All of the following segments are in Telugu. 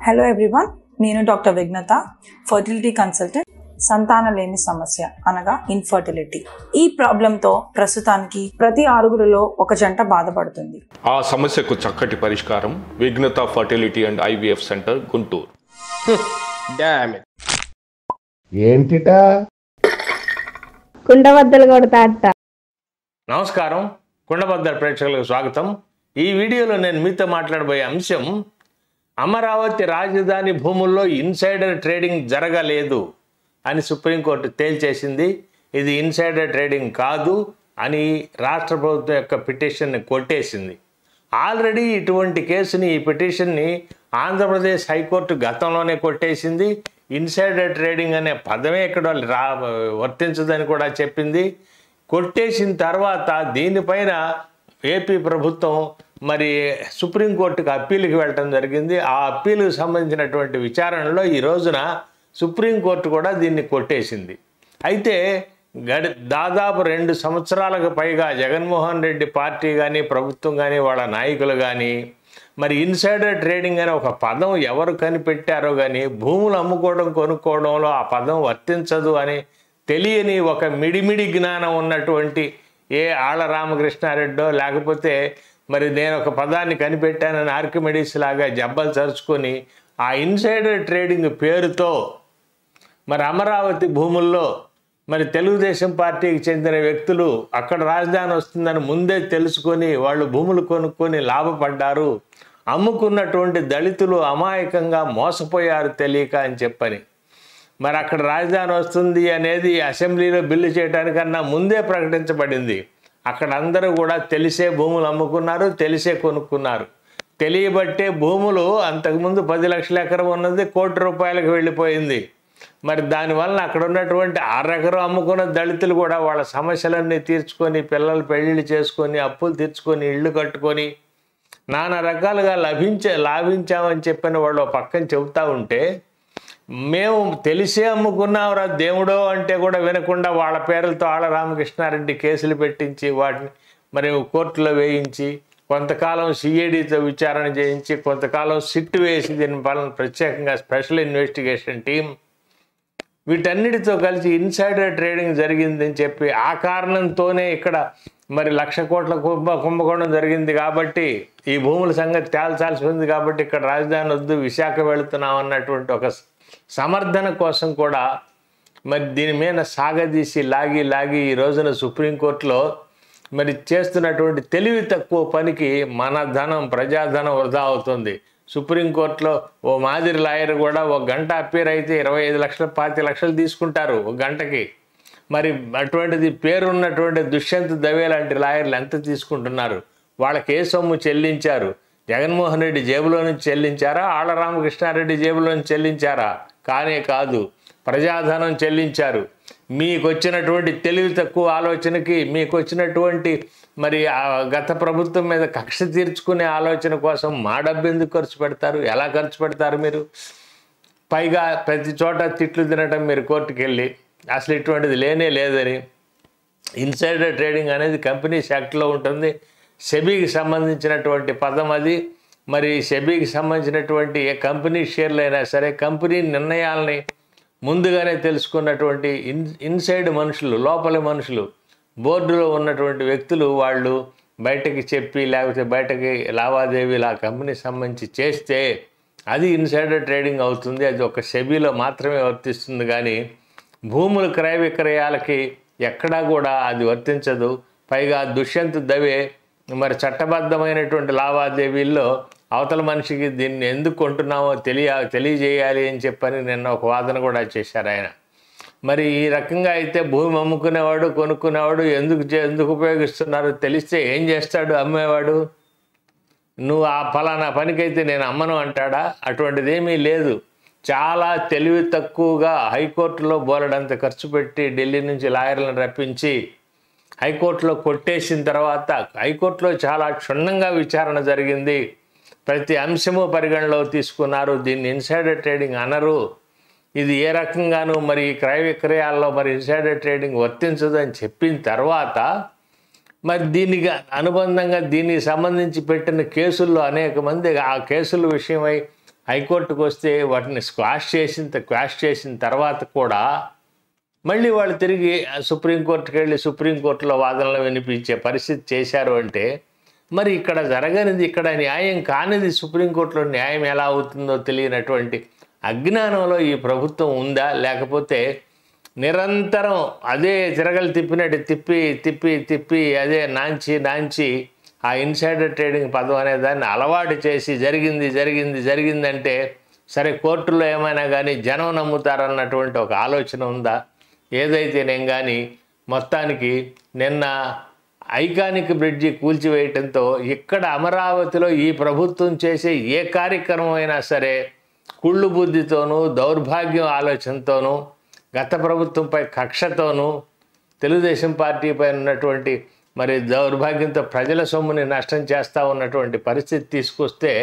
హలో ఎవ్రీవన్ నేను డాక్టర్ విఘ్నత ఫర్టిలిటీ కన్సల్టెంట్ సంతానలేమి సమస్య అనగా ఇన్ఫర్టిలిటీ ఈ ప్రాబ్లంతో ప్రస్తుతానికి ప్రతి ఆరుగురిలో ఒక జంట బాధపడుతుంది ఆ సమస్యకు చక్కటి పరిష్కారం Vighnatha fertility and IVF centre Guntur డామ్ ఇట్ ఏంటిటా కుండబద్దలు కొడతా అట్ట నమస్కారం కుండబద్దర్ ప్రేక్షకులకు స్వాగతం ఈ వీడియోలో నేను మీతో మాట్లాడబోయే అంశం అమరావతి రాజధాని భూముల్లో ఇన్సైడర్ ట్రేడింగ్ జరగలేదు అని సుప్రీంకోర్టు తేల్చేసింది ఇది ఇన్సైడర్ ట్రేడింగ్ కాదు అని రాష్ట్ర ప్రభుత్వం యొక్క పిటిషన్ని కొట్టేసింది ఆల్రెడీ ఇటువంటి కేసుని ఈ పిటిషన్ని ఆంధ్రప్రదేశ్ హైకోర్టు గతంలోనే కొట్టేసింది ఇన్సైడర్ ట్రేడింగ్ అనే పదమే ఇక్కడ రా వర్తించదని కూడా చెప్పింది కొట్టేసిన తర్వాత దీనిపైన ఏపీ ప్రభుత్వం మరి సుప్రీంకోర్టుకు అప్పీలుకి వెళ్ళటం జరిగింది ఆ అప్పీలుకు సంబంధించినటువంటి విచారణలో ఈ రోజున సుప్రీంకోర్టు కూడా దీన్ని కొట్టేసింది అయితే గడి దాదాపు రెండు సంవత్సరాలకు పైగా జగన్మోహన్ రెడ్డి పార్టీ కానీ ప్రభుత్వం కానీ వాళ్ళ నాయకులు కానీ మరి ఇన్సైడర్ ట్రేడింగ్ అనే ఒక పదం ఎవరు కనిపెట్టారో కానీ భూములు అమ్ముకోవడం కొనుక్కోవడంలో ఆ పదం వర్తించదు అని తెలియని ఒక మిడిమిడి జ్ఞానం ఉన్నటువంటి ఏ ఆళ్ళ రామకృష్ణారెడ్డో లేకపోతే మరి నేను ఒక పదాన్ని కనిపెట్టానని ఆర్కిమెడిస్ లాగా జబ్బలు చరుచుకొని ఆ ఇన్సైడర్ ట్రేడింగ్ పేరుతో మరి అమరావతి భూముల్లో మరి తెలుగుదేశం పార్టీకి చెందిన వ్యక్తులు అక్కడ రాజధాని వస్తుందని ముందే తెలుసుకొని వాళ్ళు భూములు కొనుక్కొని లాభపడ్డారు అమ్ముకున్నటువంటి దళితులు అమాయకంగా మోసపోయారు తెలియక అని చెప్పని మరి అక్కడ రాజధాని వస్తుంది అనేది అసెంబ్లీలో బిల్లు చేయడానికన్నా ముందే ప్రకటించబడింది అక్కడ అందరూ కూడా తెలిసే భూములు అమ్ముకున్నారు తెలిసే కొనుక్కున్నారు తెలియబట్టే భూములు అంతకుముందు పది లక్షల ఎకరం ఉన్నది కోటి రూపాయలకు వెళ్ళిపోయింది మరి దానివల్ల అక్కడ ఉన్నటువంటి అరెకరం అమ్ముకున్న దళితులు కూడా వాళ్ళ సమస్యలన్నీ తీర్చుకొని పిల్లలు పెళ్ళిళ్ళు చేసుకొని అప్పులు తీర్చుకొని ఇళ్ళు కట్టుకొని నానా రకాలుగా లభించే లాభించామని చెప్పిన వాళ్ళు పక్కన చెబుతా ఉంటే మేము తెలిసే అమ్ముకున్నాంరా దేవుడో అంటే కూడా వినకుండా వాళ్ళ పేర్లతో ఆళ్ళ రామకృష్ణారెడ్డి కేసులు పెట్టించి వాటిని మరి కోర్టులో వేయించి కొంతకాలం సిఐడితో విచారణ చేయించి కొంతకాలం సిట్ వేసి దీని వలన ప్రత్యేకంగా స్పెషల్ ఇన్వెస్టిగేషన్ టీం వీటన్నిటితో కలిసి ఇన్సైడర్ ట్రేడింగ్ జరిగిందని చెప్పి ఆ కారణంతోనే ఇక్కడ మరి లక్ష కోట్ల కుంభ కుంభకోణం జరిగింది కాబట్టి ఈ భూముల సంగతి తేల్చాల్సి ఉంది కాబట్టి ఇక్కడ రాజధాని వద్దు విశాఖ వెళుతున్నాం అన్నటువంటి ఒక సమర్థన కోసం కూడా మరి దీని మీద సాగదీసి లాగి లాగి ఈ రోజున సుప్రీంకోర్టులో మరి చేస్తున్నటువంటి తెలివి తక్కువ పనికి మన ధనం ప్రజాధనం వృధా అవుతుంది సుప్రీంకోర్టులో ఓ మాదిరి లాయర్ కూడా ఒక గంట అప్పీర్ అయితే ఇరవై ఐదు లక్షలు పాతి లక్షలు తీసుకుంటారు ఒక గంటకి మరి అటువంటిది పేరున్నటువంటి దుష్యంత్ దవే లాంటి లాయర్లు ఎంత తీసుకుంటున్నారు వాళ్ళకి ఏ సొమ్ము చెల్లించారు జగన్మోహన్ రెడ్డి జేబులో నుంచి చెల్లించారా ఆళ్ళ రామకృష్ణారెడ్డి జేబులో నుంచి చెల్లించారా కానే కాదు ప్రజాధనం చెల్లించారు మీకు వచ్చినటువంటి తెలివి తక్కువ ఆలోచనకి మీకు వచ్చినటువంటి మరి ఆ గత ప్రభుత్వం మీద కక్ష తీర్చుకునే ఆలోచన కోసం మా డబ్బు ఎందుకు ఖర్చు పెడతారు ఎలా ఖర్చు పెడతారు మీరు పైగా ప్రతి చోట తిట్లు తినటం మీరు కోర్టుకు వెళ్ళి అసలు ఇటువంటిది లేనే లేదని ఇన్సైడర్ ట్రేడింగ్ అనేది కంపెనీస్ యాక్ట్లో ఉంటుంది సెబీకి సంబంధించినటువంటి పదం అది మరి సెబీకి సంబంధించినటువంటి ఏ కంపెనీ షేర్లు అయినా సరే కంపెనీ నిర్ణయాలని ముందుగానే తెలుసుకున్నటువంటి ఇన్ ఇన్సైడ్ మనుషులు లోపలి మనుషులు బోర్డులో ఉన్నటువంటి వ్యక్తులు వాళ్ళు బయటకి చెప్పి లేకపోతే బయటకి లావాదేవీలు ఆ కంపెనీ సంబంధించి చేస్తే అది ఇన్సైడర్ ట్రేడింగ్ అవుతుంది అది ఒక సెబీలో మాత్రమే వర్తిస్తుంది కానీ భూముల క్రయ విక్రయాలకి ఎక్కడా కూడా అది వర్తించదు పైగా దుష్యంత్ దవే మరి చట్టబద్ధమైనటువంటి లావాదేవీల్లో అవతల మనిషికి దీన్ని ఎందుకు కొంటున్నామో తెలియ తెలియజేయాలి అని చెప్పని నిన్న ఒక వాదన కూడా చేశారు ఆయన మరి ఈ రకంగా అయితే భూమి అమ్ముకునేవాడు కొనుక్కునేవాడు ఎందుకు చే- ఎందుకు ఉపయోగిస్తున్నారో తెలిస్తే ఏం చేస్తాడు అమ్మేవాడు నువ్వు ఆ ఫలానా పనికైతే నేను అమ్మను అంటాడా అటువంటిది ఏమీ లేదు చాలా తెలివి తక్కువగా హైకోర్టులో బోలెడంత ఖర్చు పెట్టి ఢిల్లీ నుంచి లాయర్లను రప్పించి హైకోర్టులో కొట్టేసిన తర్వాత హైకోర్టులో చాలా క్షుణ్ణంగా విచారణ జరిగింది ప్రతి అంశము పరిగణలో తీసుకున్నారు దీన్ని ఇన్సైడర్ ట్రేడింగ్ అనరు ఇది ఏ రకంగానూ మరి క్రయ విక్రయాల్లో మరి ఇన్సైడర్ ట్రేడింగ్ వర్తించదు అని చెప్పిన తర్వాత మరి దీనికి అనుబంధంగా దీనికి సంబంధించి పెట్టిన కేసుల్లో అనేక మంది ఆ కేసుల విషయమై హైకోర్టుకు వస్తే వాటిని స్క్వాష్ చేసిన క్వాష్ చేసిన తర్వాత కూడా మళ్ళీ వాళ్ళు తిరిగి ఆ సుప్రీంకోర్టుకి వెళ్ళి సుప్రీంకోర్టులో వాదనలు వినిపించే పరిస్థితి చేశారు అంటే మరి ఇక్కడ జరగనిది ఇక్కడ న్యాయం కానిది సుప్రీంకోర్టులో న్యాయం ఎలా అవుతుందో తెలియనటువంటి అజ్ఞానంలో ఈ ప్రభుత్వం ఉందా లేకపోతే నిరంతరం అదే తిరగలు తిప్పినట్టు తిప్పి తిప్పి తిప్పి అదే నాంచి నాంచి ఆ ఇన్సైడర్ ట్రేడింగ్ పదం అనే దాన్ని అలవాటు చేసి జరిగింది జరిగింది జరిగిందంటే సరే కోర్టులో ఏమైనా కానీ జనం నమ్ముతారన్నటువంటి ఒక ఆలోచన ఉందా ఏదైతేనేం కానీ మొత్తానికి నిన్న ఐకానిక్ బ్రిడ్జి కూల్చివేయటంతో ఇక్కడ అమరావతిలో ఈ ప్రభుత్వం చేసే ఏ కార్యక్రమం అయినా సరే కుళ్ళు బుద్ధితోనూ దౌర్భాగ్యం ఆలోచనతోనూ గత ప్రభుత్వంపై కక్షతోనూ తెలుగుదేశం పార్టీపై ఉన్నటువంటి మరి దౌర్భాగ్యంతో ప్రజల సొమ్ముని నష్టం చేస్తూ ఉన్నటువంటి పరిస్థితి తీసుకొస్తే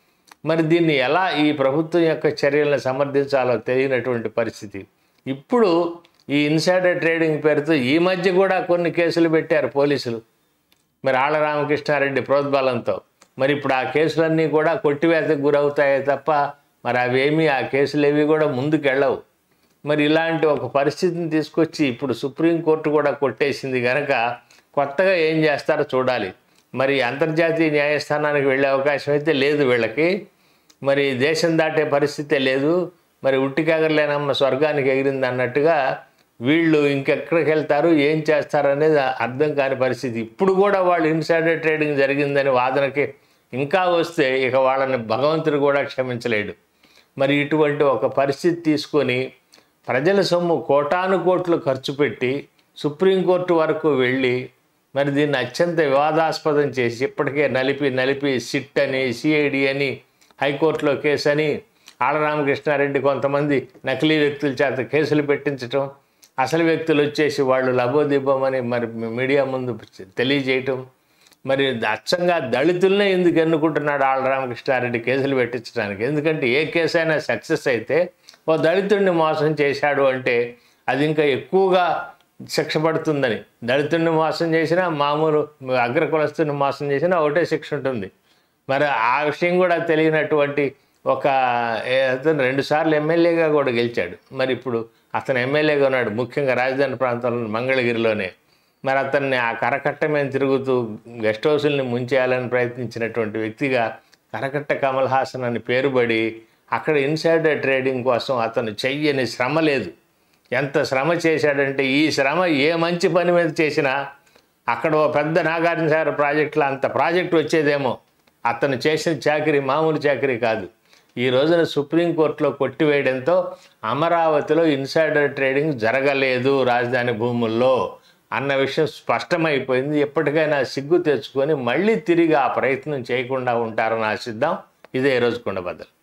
మరి దీన్ని ఎలా ఈ ప్రభుత్వం యొక్క చర్యలను సమర్థించాలో తెలియనటువంటి పరిస్థితి ఇప్పుడు ఈ ఇన్సైడర్ ట్రేడింగ్ పేరుతో ఈ మధ్య కూడా కొన్ని కేసులు పెట్టారు పోలీసులు మరి ఆళ్ళ రామకృష్ణారెడ్డి ప్రోద్బలంతో మరి ఇప్పుడు ఆ కేసులన్నీ కూడా కొట్టివేతకు గురవుతాయే తప్ప మరి అవేమీ ఆ కేసులు ఏవి కూడా ముందుకు వెళ్ళవు మరి ఇలాంటి ఒక పరిస్థితిని తీసుకొచ్చి ఇప్పుడు సుప్రీంకోర్టు కూడా కొట్టేసింది కనుక కొత్తగా ఏం చేస్తారో చూడాలి మరి అంతర్జాతీయ న్యాయస్థానానికి వెళ్ళే అవకాశం అయితే లేదు వీళ్ళకి మరి దేశం దాటే పరిస్థితే లేదు మరి ఉట్టికెగరలేనమ్మ స్వర్గానికి ఎగిరింది అన్నట్టుగా వీళ్ళు ఇంకెక్కడికి వెళ్తారు ఏం చేస్తారు అనేది అర్థం కాని పరిస్థితి ఇప్పుడు కూడా వాళ్ళు ఇన్సైడర్ ట్రేడింగ్ జరిగిందని వాదనకి ఇంకా వస్తే ఇక వాళ్ళని భగవంతుడు కూడా క్షమించలేడు మరి ఇటువంటి ఒక పరిస్థితి తీసుకొని ప్రజల సొమ్ము కోటాను కోట్లు ఖర్చు పెట్టి సుప్రీంకోర్టు వరకు వెళ్ళి మరి దీన్ని అత్యంత వివాదాస్పదం చేసి ఇప్పటికే నలిపి నలిపి సిట్ అని సిఐడి అని హైకోర్టులో కేసు అని ఆళ్ళరామకృష్ణారెడ్డి కొంతమంది నకిలీ వ్యక్తుల చేత కేసులు పెట్టించటం అసలు వ్యక్తులు వచ్చేసి వాళ్ళు లబోదిబ్బమని మరి మీడియా ముందు తెలియజేయటం మరి అచ్చంగా దళితులనే ఎందుకు ఎన్నుకుంటున్నాడు ఆళ్ళ రామకృష్ణారెడ్డి కేసులు పెట్టించడానికి ఎందుకంటే ఏ కేసు అయినా సక్సెస్ అయితే ఓ దళితుడిని మోసం చేశాడు అంటే అది ఇంకా ఎక్కువగా శిక్ష పడుతుందని దళితుడిని మోసం చేసినా మామూలు అగ్రకులస్తుని మోసం చేసినా ఒకటే శిక్ష ఉంటుంది మరి ఆ విషయం కూడా తెలియనటువంటి ఒక ఏ- అతను రెండుసార్లు ఎమ్మెల్యేగా కూడా గెలిచాడు మరి ఇప్పుడు అతను ఎమ్మెల్యేగా ఉన్నాడు ముఖ్యంగా రాజధాని ప్రాంతంలో మంగళగిరిలోనే మరి అతన్ని ఆ కరకట్ట మీద తిరుగుతూ గెస్ట్ హౌసుల్ని ముంచేయాలని ప్రయత్నించినటువంటి వ్యక్తిగా కరకట్ట కమల్ హాసన్ అని పేరుబడి అక్కడ ఇన్సైడర్ ట్రేడింగ్ కోసం అతను చెయ్యని శ్రమ లేదు ఎంత శ్రమ చేశాడంటే ఈ శ్రమ ఏ మంచి పని మీద చేసినా అక్కడ ఓ పెద్ద నాగార్జున సాగర్ ప్రాజెక్టులో అంత ప్రాజెక్టు వచ్చేదేమో అతను చేసిన చాకరీ మామూలు చాకరీ కాదు ఈ రోజున సుప్రీంకోర్టులో కొట్టివేయడంతో అమరావతిలో ఇన్సైడర్ ట్రేడింగ్ జరగలేదు రాజధాని భూముల్లో అన్న విషయం స్పష్టమైపోయింది ఎప్పటికైనా సిగ్గు తెచ్చుకొని మళ్ళీ తిరిగి ఆ ప్రయత్నం చేయకుండా ఉంటారని ఆశిద్దాం ఇదే ఈ రోజు కుండబద్దలు